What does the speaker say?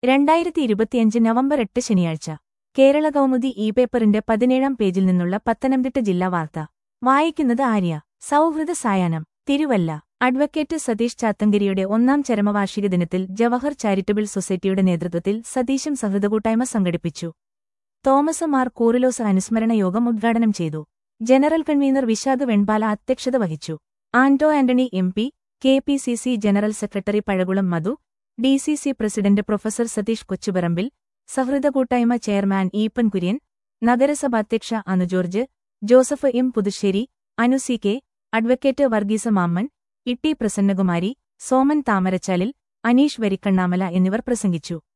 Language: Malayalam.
രണ്ടായിരത്തി ഇരുപത്തിയഞ്ച് നവംബർ എട്ട് ശനിയാഴ്ച കേരള കൗമുദി ഇ പേപ്പറിന്റെ പതിനേഴാം പേജിൽ നിന്നുള്ള പത്തനംതിട്ട ജില്ലാ വാർത്ത വായിക്കുന്നത് ആര്യ സൗഹൃദ സായാഹ്നം തിരുവല്ല അഡ്വക്കേറ്റ് സതീഷ് ചാത്തങ്കരിയുടെ ഒന്നാം ചരമവാർഷിക ദിനത്തിൽ ജവഹർ ചാരിറ്റബിൾ സൊസൈറ്റിയുടെ നേതൃത്വത്തിൽ സതീശം സഹൃദകൂട്ടായ്മ സംഘടിപ്പിച്ചു തോമസ് മാർ കൂറിലോസ് അനുസ്മരണ യോഗം ഉദ്ഘാടനം ചെയ്തു ജനറൽ കൺവീനർ വിശാഖ് വെൺപാല അധ്യക്ഷത വഹിച്ചു Anto Antony M P K P C C general secretary Pazhakulam Madhu D C C president professor Satheesh Kochuparambil സഹൃദ കൂട്ടായ്മ ചെയർമാൻ ഈപ്പൻ കുര്യൻ നഗരസഭാധ്യക്ഷ Anu George Joseph M Puthussery Anu C K advocate Varghese Mammen Itty Prasannakumari Soman Thamarachalil Aneesh Varikkannamala എന്നിവർ പ്രസംഗിച്ചു